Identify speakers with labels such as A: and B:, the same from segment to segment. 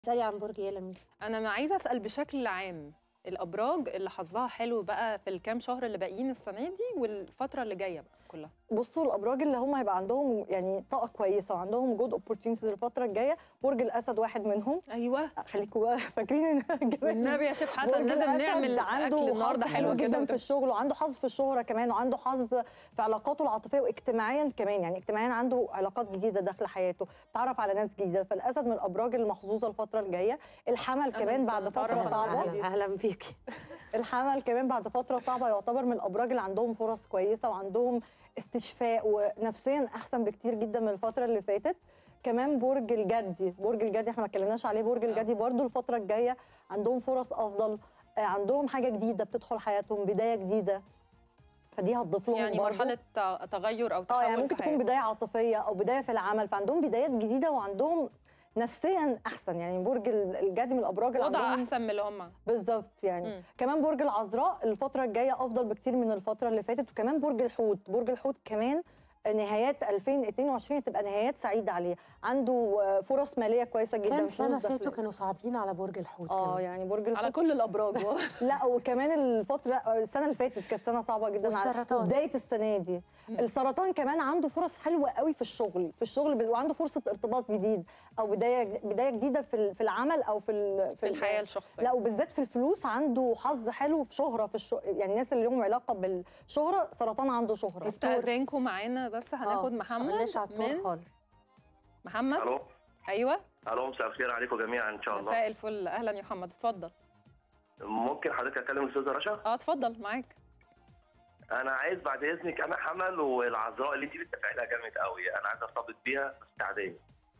A: اسالي عن برج ايه يا لميس
B: انا ما عايزه اسال بشكل عام الابراج اللي حظها حلو بقى في الكام شهر اللي باقيين السنه دي والفتره اللي جايه بقى كلها
C: بصوا الابراج اللي هم هيبقى عندهم يعني طاقه كويسه وعندهم جود اوبورتيونيتيز الفتره الجايه برج الاسد واحد منهم
B: ايوه
C: خليكوا بقى فاكرين ان
B: والنبي يا شيف حسن
C: برج
B: لازم
C: الأسد
B: نعمل
C: عنده
B: اكل النهارده
C: حظ
B: حلو
C: جدا
B: كده
C: في الشغل وعنده حظ في الشهره كمان وعنده حظ في علاقاته العاطفيه واجتماعيا كمان يعني اجتماعيا عنده علاقات جديده داخل حياته تعرف على ناس جديده فالاسد من الابراج المحظوظه الفتره الجايه الحمل كمان
B: إنسان
C: بعد فتره
B: أتعرف على
C: صعبه
B: جديد.
A: اهلا بيكي
C: الحمل كمان بعد فتره صعبه يعتبر من الابراج اللي عندهم فرص كويسه وعندهم استشفاء ونفسيا احسن بكتير جدا من الفتره اللي فاتت كمان برج الجدي برج الجدي احنا ما اتكلمناش عليه برج الجدي برضو الفتره الجايه عندهم فرص افضل آه، عندهم حاجه جديده بتدخل حياتهم بدايه جديده فدي هتضيف لهم
B: يعني
C: برضو.
B: مرحله ت- تغير او
C: اه
B: تحول
C: يعني
B: في
C: ممكن تكون
B: حياتك.
C: بدايه عاطفيه او بدايه في العمل فعندهم بدايات جديده وعندهم نفسيا احسن يعني برج الجدي من الابراج اللي
B: وضع
C: عندهم
B: احسن من اللي هم
C: بالظبط يعني
B: مم.
C: كمان برج العذراء الفترة الجاية أفضل بكتير من الفترة اللي فاتت وكمان برج الحوت برج الحوت كمان نهايات 2022 تبقى نهايات سعيدة عليه عنده آه، فرص مالية كويسة جدا
A: كام
C: فلوس
A: سنه
C: داخلية.
A: فاتوا كانوا صعبين على برج الحوت
C: اه
A: كمان.
C: يعني برج
B: على
C: الحوت
B: كل الابراج
C: لا وكمان الفترة آه، السنة اللي فاتت كانت سنة صعبة جدا على-
A: والسرطان.
C: وبداية السنة دي السرطان كمان عنده فرص حلوة قوي في الشغل في الشغل ب- وعنده فرصة ارتباط جديد أو بداية بداية جديدة في ال- في العمل أو في ال-
B: في الحياه الشخصيه
C: لا وبالذات في الفلوس عنده حظ حلو في شهره في الشو... يعني الناس اللي لهم علاقه بالشهره سرطان عنده شهره
B: استاذنكم معانا بس هناخد محمد
A: مش على الطور
B: من
A: خالص
B: محمد
D: الو
B: ايوه
D: الو مساء الخير عليكم جميعا ان شاء الله
B: مساء الفل اهلا يا محمد اتفضل
D: ممكن حضرتك اكلم الاستاذه رشا
B: اه اتفضل معاك
D: انا عايز بعد اذنك انا حمل والعذراء اللي انت بتدافعي لها جامد قوي انا عايز ارتبط بيها بس تعديه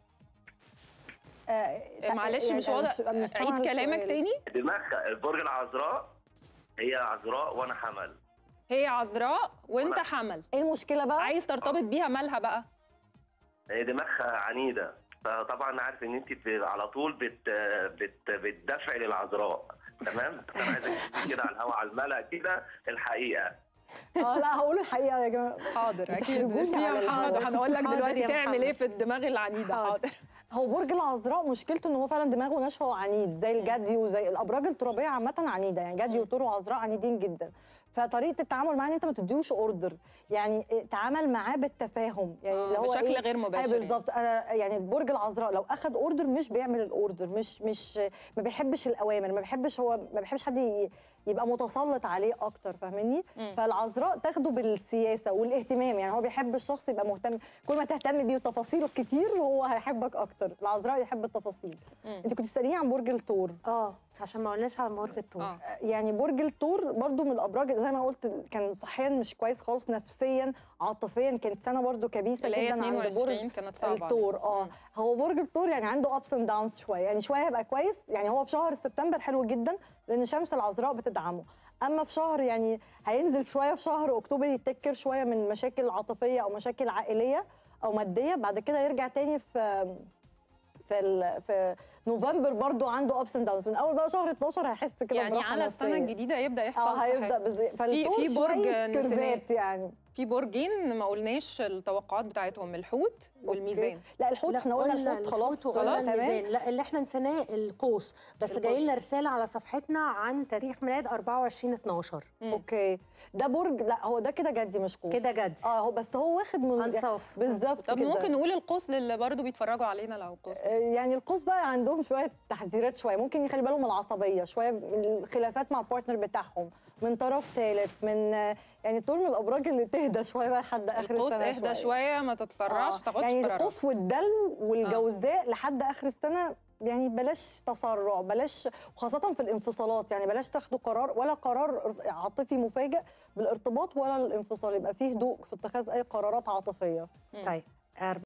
C: آه
B: معلش مش واضح عيد كلامك تاني
D: دماغها البرج العذراء هي عذراء وانا حمل
B: هي عذراء وانت
D: وأنا-
B: حمل
C: ايه المشكله بقى
B: عايز ترتبط بيها مالها بقى
D: هي دماغها عنيده فطبعا انا عارف ان انت ب- على طول بت بت بتدافعي للعذراء تمام بس انا عايزك تقولي كده على الهواء على الملأ كده الحقيقه
C: اه لا هقول الحقيقه يا جماعه
B: حاضر اكيد
C: بتحرجوني
B: ميرسي يا
C: على
B: محمد
C: الهوا.
B: وهنقول لك
A: حاضر
B: دلوقتي
A: يا
B: تعمل
A: محمد.
B: ايه في الدماغ العنيده
C: حاضر.
B: حاضر
C: هو برج العذراء مشكلته ان هو فعلا دماغه ناشفه وعنيد زي الجدي وزي الابراج الترابيه عامه عنيده يعني جدي وتور وعذراء عنيدين جدا فطريقه التعامل معاه ان انت ما تديهوش اوردر يعني إيه، تعامل معاه بالتفاهم يعني
B: آه،
C: اللي هو
B: بشكل
C: إيه؟
B: غير مباشر
C: ايوه
B: يعني.
C: بالظبط انا يعني برج العذراء لو اخذ اوردر مش بيعمل الاوردر مش مش ما بيحبش الاوامر ما بيحبش هو ما بيحبش حد ي- يبقى متسلط عليه اكتر فاهمني
B: مم.
C: فالعذراء تاخده بالسياسه والاهتمام يعني هو بيحب الشخص يبقى مهتم كل ما تهتم بيه وتفاصيله كتير هو هيحبك اكتر العذراء يحب التفاصيل
B: مم.
C: انت كنت بتساليني عن برج الثور
A: اه عشان ما قلناش على برج الثور
B: اه
C: يعني برج الثور برضو من الابراج زي ما قلت كان صحيا مش كويس خالص نفسيا عاطفيا كانت سنه برضو كبيسه
B: اللي هي
C: جدا عند برج
B: 22 كانت صعبه عليه.
C: الثور اه
B: مم.
C: هو برج الثور يعني عنده ابس اند داونز شويه يعني شويه هيبقى كويس يعني هو في شهر سبتمبر حلو جدا لان شمس العذراء بتدعمه اما في شهر يعني هينزل شويه في شهر اكتوبر يتكر شويه من مشاكل عاطفيه او مشاكل عائليه او ماديه بعد كده يرجع تاني في في ال... في نوفمبر برضو عنده ابس اند داونز من اول بقى شهر 12 هيحس كده
B: يعني
C: براحة
B: على السنه
C: نفسية.
B: الجديده يبدا يحصل
C: اه
B: في
C: هيبدا
B: حاجة.
C: بز... فالطول
B: في برج
C: شوية
B: نسيناه.
C: كيرفات يعني
B: في برجين ما قلناش التوقعات بتاعتهم الحوت والميزان
C: لا الحوت احنا قلنا الحوت خلاص
A: الحوت وقلنا
C: خلاص تمام
A: الميزان لا اللي احنا نسيناه القوس بس
B: القوس.
A: جاي لنا رساله على صفحتنا عن تاريخ ميلاد 24 12
B: مم.
C: اوكي ده برج لا هو ده كده جدي مش قوس
A: كده جد
C: اه هو بس هو واخد من
A: انصاف
C: بالظبط
B: طب
C: كده.
B: ممكن نقول القوس للي برضه بيتفرجوا علينا لو قوس
C: آه، يعني القوس بقى عندهم شويه تحذيرات شويه ممكن يخلي بالهم من العصبيه شويه من الخلافات مع البارتنر بتاعهم من طرف ثالث من آه، يعني الطول من الابراج اللي تهدى شويه بقى لحد اخر
B: القوس
C: السنه
B: اهدى شويه ما تتسرعش
C: آه،
B: تاخدش
C: يعني
B: قرارات
C: القوس والدلو والجوزاء لحد اخر السنه يعني بلاش تسرع بلاش وخاصة في الانفصالات يعني بلاش تاخدوا قرار ولا قرار عاطفي مفاجئ بالارتباط ولا الانفصال يبقى فيه هدوء في اتخاذ اي قرارات عاطفية
A: طيب